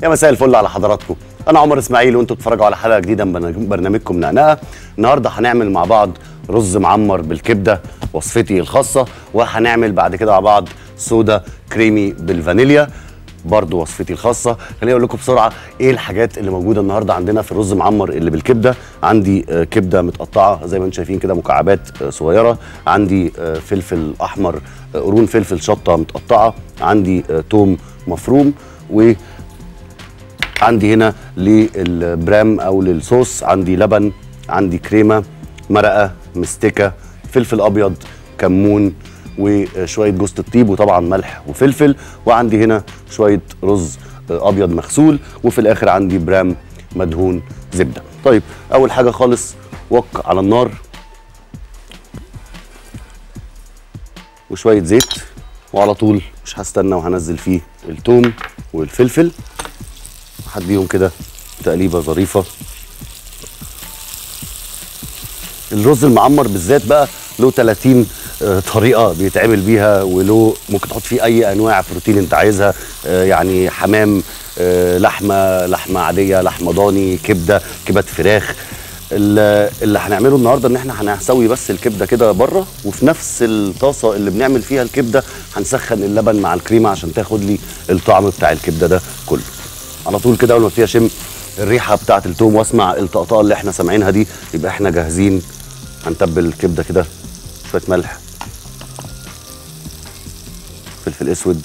يا مساء الفل على حضراتكم انا عمر اسماعيل وانتم بتتفرجوا على حلقه جديده من برنامجكم نقنقه النهارده هنعمل مع بعض رز معمر بالكبده وصفتي الخاصه وهنعمل بعد كده مع بعض صودا كريمي بالفانيليا برضو وصفتي الخاصه خليني اقول لكم بسرعه ايه الحاجات اللي موجوده النهارده عندنا في الرز معمر اللي بالكبده عندي آه، كبده متقطعه زي ما انتم شايفين كده مكعبات آه، صغيره عندي آه، فلفل احمر آه، قرون فلفل شطه متقطعه عندي آه، توم مفروم و عندي هنا للبرام او للصوص عندي لبن عندي كريمه مرقه مستكه فلفل ابيض كمون وشويه جوز الطيب وطبعا ملح وفلفل وعندي هنا شويه رز ابيض مغسول وفي الاخر عندي برام مدهون زبده طيب اول حاجه خالص وك على النار وشويه زيت وعلى طول مش هستنى وهنزل فيه الثوم والفلفل هديهم كده تقليبه ظريفه الرز المعمر بالذات بقى له 30 آه، طريقه بيتعمل بيها وله ممكن تحط فيه اي انواع بروتين انت عايزها آه، يعني حمام آه، لحمه لحمه عاديه لحمه ضاني كبده كبد فراخ ال- اللي هنعمله النهارده ان احنا هنسوي بس الكبده كده بره وفي نفس الطاسه اللي بنعمل فيها الكبده هنسخن اللبن مع الكريمه عشان تاخد لي الطعم بتاع الكبده ده كله على طول كده اول ما ابتدي اشم الريحه بتاعه التوم واسمع الطقطقه اللي احنا سامعينها دي يبقى احنا جاهزين هنتبل الكبده كده شويه ملح فلفل اسود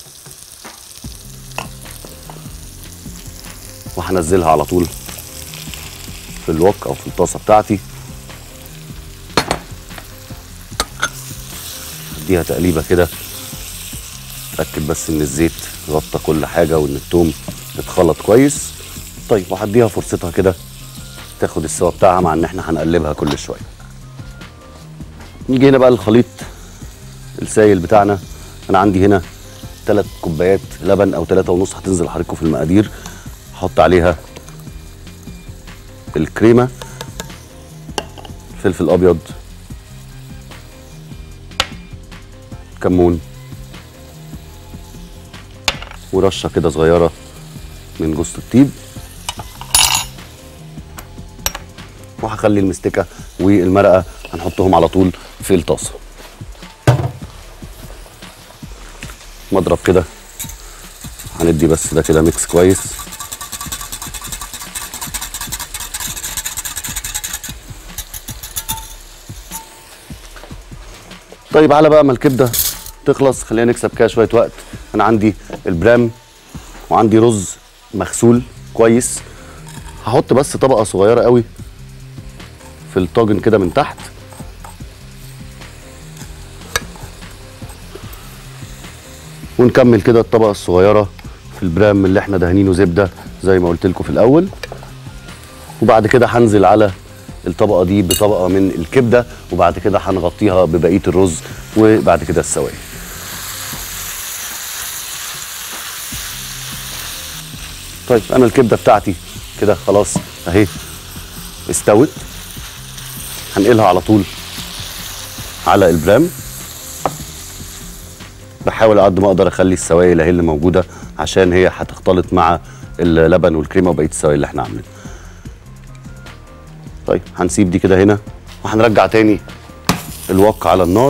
وهنزلها على طول في الوك او في الطاسه بتاعتي اديها تقليبه كده اتاكد بس ان الزيت غطى كل حاجه وان التوم اتخلط كويس طيب وهديها فرصتها كده تاخد السوا بتاعها مع ان احنا هنقلبها كل شويه نيجي هنا بقى الخليط السائل بتاعنا انا عندي هنا ثلاث كوبايات لبن او ثلاثة ونص هتنزل حضراتكم في المقادير هحط عليها الكريمه فلفل ابيض كمون ورشه كده صغيره من جوز الطيب وهخلي المستكه والمرقه هنحطهم على طول في الطاسه مضرب كده هندي بس ده كده ميكس كويس طيب على بقى ما الكبده تخلص خلينا نكسب كده شويه وقت انا عندي البرام وعندي رز مغسول كويس هحط بس طبقه صغيره قوي في الطاجن كده من تحت ونكمل كده الطبقه الصغيره في البرام اللي احنا دهنينه زبده زي ما قلت لكم في الاول وبعد كده هنزل على الطبقه دي بطبقه من الكبده وبعد كده هنغطيها ببقيه الرز وبعد كده السوائل طيب انا الكبده بتاعتي كده خلاص اهي استوت هنقلها على طول على البرام بحاول على قد ما اقدر اخلي السوائل اهي اللي موجوده عشان هي هتختلط مع اللبن والكريمه وبقيه السوائل اللي احنا عاملينها طيب هنسيب دي كده هنا وهنرجع تاني الوك على النار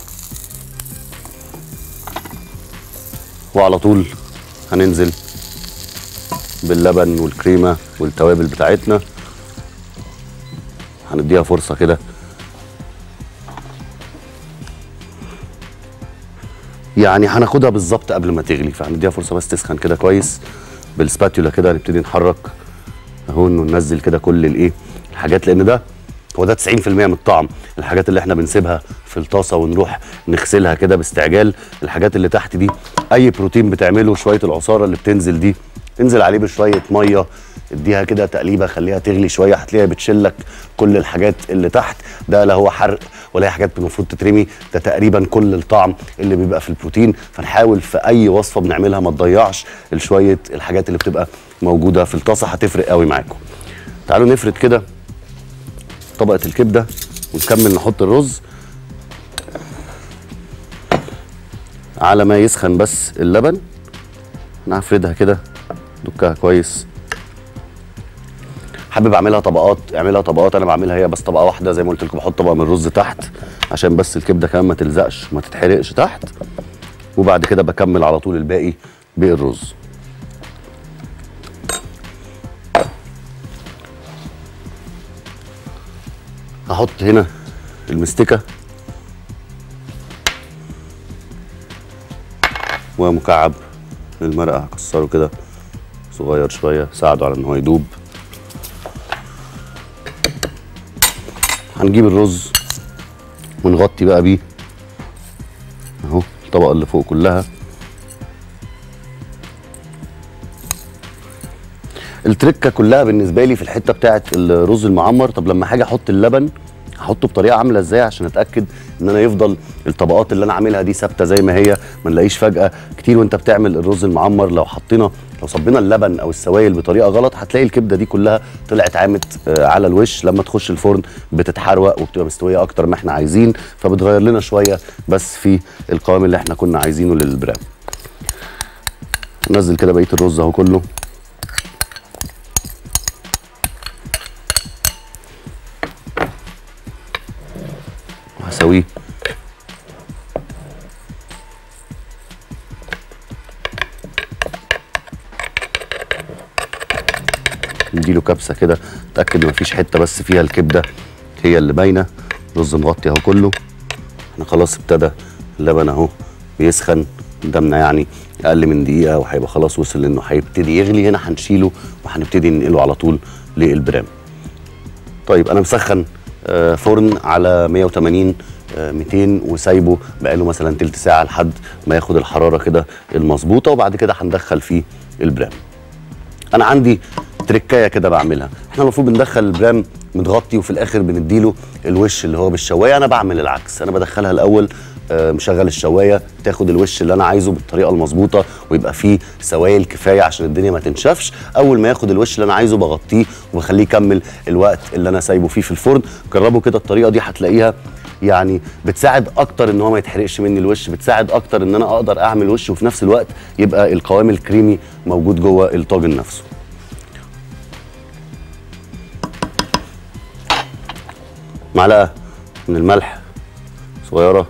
وعلى طول هننزل باللبن والكريمه والتوابل بتاعتنا هنديها فرصه كده يعني هناخدها بالظبط قبل ما تغلي فهنديها فرصه بس تسخن كده كويس بالسباتيولا كده نبتدي نحرك اهو انه ننزل كده كل الايه الحاجات لان ده هو ده 90% من الطعم الحاجات اللي احنا بنسيبها في الطاسه ونروح نغسلها كده باستعجال الحاجات اللي تحت دي اي بروتين بتعمله شويه العصاره اللي بتنزل دي انزل عليه بشويه ميه اديها كده تقليبه خليها تغلي شويه هتلاقيها بتشلك كل الحاجات اللي تحت ده لا هو حرق ولا هي حاجات المفروض تترمي ده تقريبا كل الطعم اللي بيبقى في البروتين فنحاول في اي وصفه بنعملها ما تضيعش شويه الحاجات اللي بتبقى موجوده في الطاسه هتفرق قوي معاكم تعالوا نفرد كده طبقه الكبده ونكمل نحط الرز على ما يسخن بس اللبن انا هفردها كده دكها كويس حابب اعملها طبقات اعملها طبقات انا بعملها هي بس طبقه واحده زي ما قلت لكم بحط طبقه من الرز تحت عشان بس الكبده كمان ما تلزقش وما تتحرقش تحت وبعد كده بكمل على طول الباقي بالرز هحط هنا المستكه ومكعب المرقه هكسره كده صغير شويه ساعده على ان هو يدوب هنجيب الرز ونغطي بقى بيه اهو الطبقه اللي فوق كلها التركه كلها بالنسبه لي في الحته بتاعه الرز المعمر طب لما حاجه احط اللبن احطه بطريقه عامله ازاي عشان اتاكد ان انا يفضل الطبقات اللي انا عاملها دي ثابته زي ما هي ما نلاقيش فجاه كتير وانت بتعمل الرز المعمر لو حطينا لو صبينا اللبن او السوائل بطريقه غلط هتلاقي الكبده دي كلها طلعت عامت آه، على الوش لما تخش الفرن بتتحروق وبتبقى مستويه اكتر ما احنا عايزين فبتغير لنا شويه بس في القوام اللي احنا كنا عايزينه للبرام نزل كده بقيه الرز اهو كله وهسويه نديله كبسه كده اتاكد ان مفيش حته بس فيها الكبده هي اللي باينه رز مغطي اهو كله احنا خلاص ابتدى اللبن اهو بيسخن قدامنا يعني اقل من دقيقه وهيبقى خلاص وصل انه هيبتدي يغلي هنا هنشيله وهنبتدي ننقله على طول للبرام طيب انا مسخن آه، فرن على 180 آه، 200 وسايبه بقاله مثلا تلت ساعه لحد ما ياخد الحراره كده المظبوطه وبعد كده هندخل فيه البرام انا عندي تركايه كده بعملها احنا المفروض بندخل البرام متغطي وفي الاخر بنديله الوش اللي هو بالشوايه انا بعمل العكس انا بدخلها الاول آه، مشغل الشوايه تاخد الوش اللي انا عايزه بالطريقه المظبوطه ويبقى فيه سوائل كفايه عشان الدنيا ما تنشفش اول ما ياخد الوش اللي انا عايزه بغطيه وبخليه يكمل الوقت اللي انا سايبه فيه في الفرن جربوا كده الطريقه دي هتلاقيها يعني بتساعد اكتر ان هو ما يتحرقش مني الوش بتساعد اكتر ان انا اقدر اعمل وش وفي نفس الوقت يبقى القوام الكريمي موجود جوه الطاجن نفسه معلقه من الملح صغيره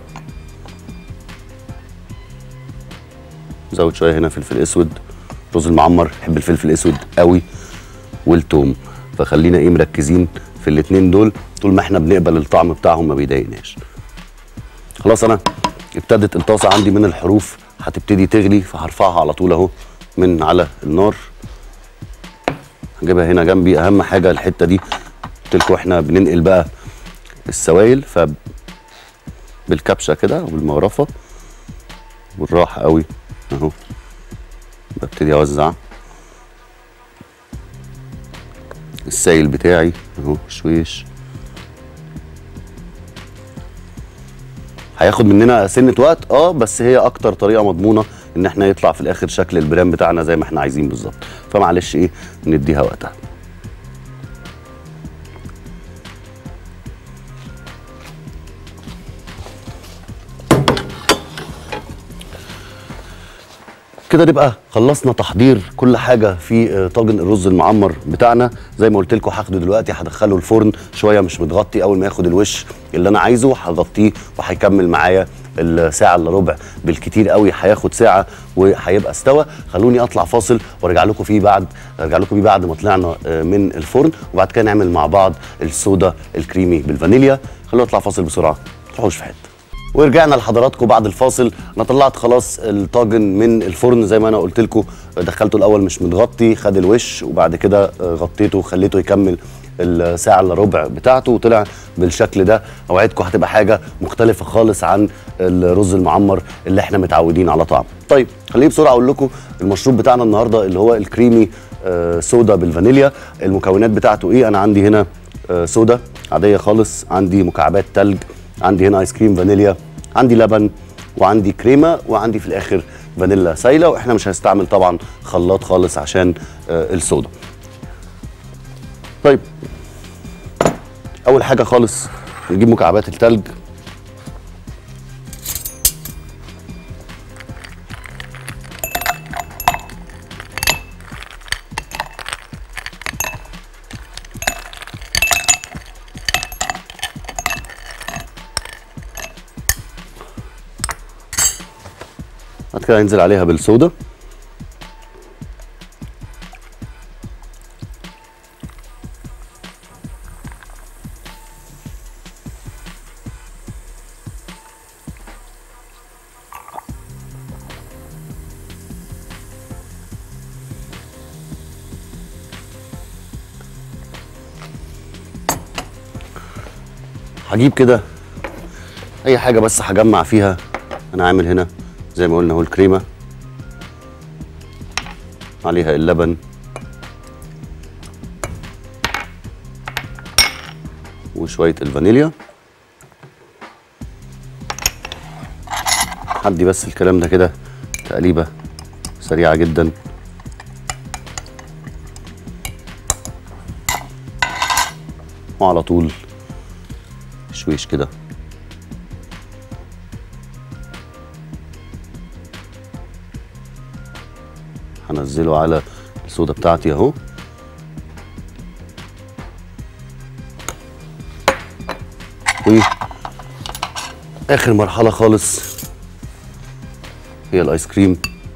زود شويه هنا فلفل اسود رز المعمر بحب الفلفل الاسود قوي والثوم فخلينا ايه مركزين في الاتنين دول طول ما احنا بنقبل الطعم بتاعهم ما بيضايقناش خلاص انا ابتدت الطاسه عندي من الحروف هتبتدي تغلي فهرفعها على طول اهو من على النار هجيبها هنا جنبي اهم حاجه الحته دي قلت لكم احنا بننقل بقى السوائل ف بالكبشه كده وبالمغرفه بالراحه قوي اهو ببتدي اوزع السائل بتاعي اهو شويش هياخد مننا سنه وقت اه بس هي اكتر طريقه مضمونه ان احنا يطلع في الاخر شكل البرام بتاعنا زي ما احنا عايزين بالظبط فمعلش ايه نديها وقتها كده نبقى خلصنا تحضير كل حاجه في آه، طاجن الرز المعمر بتاعنا زي ما قلت لكم هاخده دلوقتي هدخله الفرن شويه مش متغطي اول ما ياخد الوش اللي انا عايزه هغطيه وهيكمل معايا الساعه الا ربع بالكتير قوي هياخد ساعه وهيبقى استوى خلوني اطلع فاصل وارجع لكم فيه بعد ارجع لكم بيه بعد ما طلعنا آه، من الفرن وبعد كده نعمل مع بعض الصودا الكريمي بالفانيليا خلونا نطلع فاصل بسرعه ما تروحوش في حته ورجعنا لحضراتكم بعد الفاصل انا طلعت خلاص الطاجن من الفرن زي ما انا قلت لكم دخلته الاول مش متغطي خد الوش وبعد كده آه، غطيته وخليته يكمل الساعه الا ربع بتاعته وطلع بالشكل ده اوعدكم هتبقى حاجه مختلفه خالص عن الرز المعمر اللي احنا متعودين على طعمه طيب خليني بسرعه اقول لكم المشروب بتاعنا النهارده اللي هو الكريمي آه، صودا بالفانيليا المكونات بتاعته ايه انا عندي هنا آه، صودا عاديه خالص عندي مكعبات تلج عندي هنا ايس كريم فانيليا عندي لبن وعندي كريمه وعندي في الاخر فانيلا سايله واحنا مش هنستعمل طبعا خلاط خالص عشان آه، الصودا طيب اول حاجه خالص نجيب مكعبات التلج كده هننزل عليها بالصودا هجيب كده اي حاجه بس هجمع فيها انا عامل هنا زي ما قلنا اهو الكريمه عليها اللبن وشويه الفانيليا هدي بس الكلام ده كده تقليبه سريعه جدا وعلى طول شويش كده هنزله على الصودا بتاعتي اهو و اخر مرحله خالص هي الايس كريم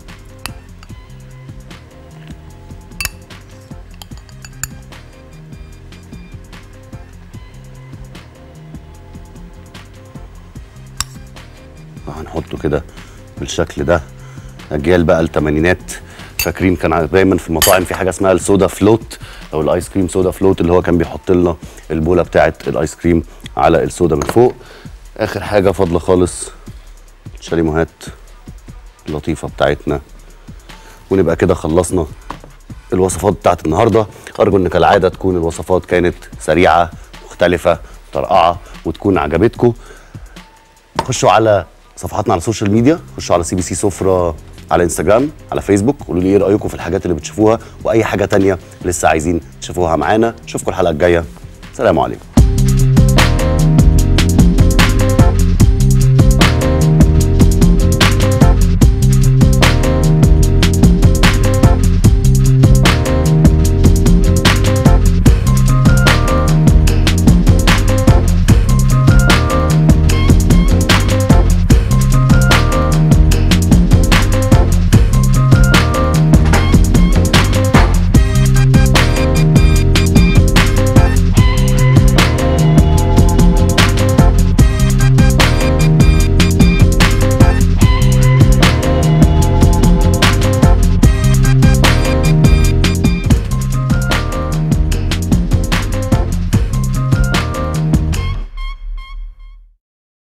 هنحطه كده بالشكل ده اجيال بقى الثمانينات فاكرين كان دايما في المطاعم في حاجه اسمها السودا فلوت او الايس كريم سودا فلوت اللي هو كان بيحط لنا البوله بتاعه الايس كريم على السودا من فوق اخر حاجه فاضله خالص الشاليموهات اللطيفه بتاعتنا ونبقى كده خلصنا الوصفات بتاعت النهارده ارجو ان كالعاده تكون الوصفات كانت سريعه مختلفه طرقعه وتكون عجبتكم خشوا على صفحاتنا على السوشيال ميديا خشوا على سي بي سي سفره على انستجرام على فيسبوك قولوا لي ايه رايكم في الحاجات اللي بتشوفوها واي حاجه تانية لسه عايزين تشوفوها معانا اشوفكم الحلقه الجايه سلام عليكم